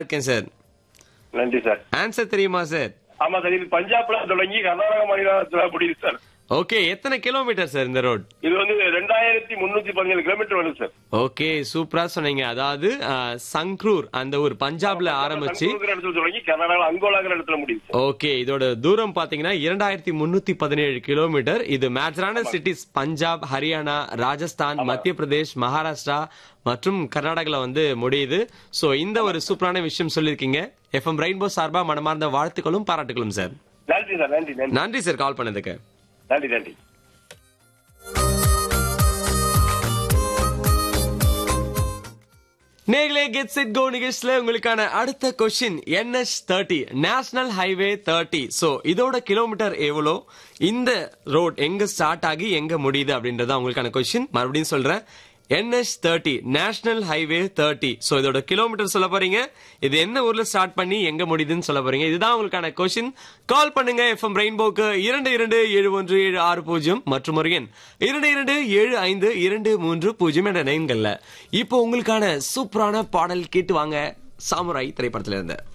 இருக்கேன் சார் நன்றி sir answer தெரியுமா சார் ஆமா சார் இது பஞ்சாப்ல தொடங்கி கர்நாடக மாநிலத்துல முடியுது சார் ஓகே எத்தனை கிலோமீட்டர் சார் இந்த ரோட் இது வந்து ரெண்டாயிரத்தி முன்னூத்தி பதினேழு கிலோமீட்டர் வருது சார் ஓகே சூப்பரா சொன்னீங்க அதாவது அஹ், சங்க்ரூர் அந்த ஒரு பஞ்சாப்ல ஆரம்பிச்சு சங்கூருங்கிற இடத்துல தொடங்கி கர்நாடகா அங்கோலாங்கிற இடத்துல முடியுது சார் ஓகே இதோட தூரம் பாத்தீங்கன்னா இரண்டாயிரத்தி முன்னூத்தி பதினேழு கிலோமீட்டர் இது மேஜரான சிட்டிஸ் பஞ்சாப் ஹரியானா ராஜஸ்தான் மத்திய பிரதேஷ் மகாராஷ்டிரா மற்றும் கர்நாடகால வந்து முடியுது சோ இந்த ஒரு சூப்பரான விஷயம் சொல்லியிருக்கீங்க எஃப்எம் ரெயின்போ சார்பா மனமார்ந்த வாழ்த்துக்களும் பாராட்டுகளும் சார் நன்றி சார் நன்றி நன்றி நன்றி சார் கால் பண்ணதுக்கு நன்றி நன்றி நேர்களே கெட் செட் கோ நிகழ்ச்சியில உங்களுக்கான அடுத்த question NS thirty national highway thirty so இதோட கிலோமீட்டர் எவ்வளோ இந்த ரோட் எங்க ஸ்டார்ட் ஆகி எங்க முடியுது அப்படின்றத உங்களுக்கான கொஸ்டின் மறுபடியும் சொல்றேன் NS thirty national highway thirty so இதோட கிலோமீட்டர் சொல்ல போறீங்க இது என்ன ஊர்ல ஸ்டார்ட் பண்ணி எங்க முடியுதுன்னு சொல்ல போறீங்க இதுதான் உங்களுக்கான கொஸ்டின் கால் பண்ணுங்க எஃப்எம் ரெயின்போக்கு இரண்டு இரண்டு ஏழு ஒன்று ஏழு ஆறு பூஜ்ஜியம் மற்றும் ஒரு எண் இரண்டு இரண்டு ஏழு ஐந்து இரண்டு மூன்று பூஜ்ஜியம் என்ற நைன்கள்ல இப்போ உங்களுக்கான சூப்பரான பாடல் கேட்டு வாங்க சாமுராய் திரைப்படத்துல இருந்து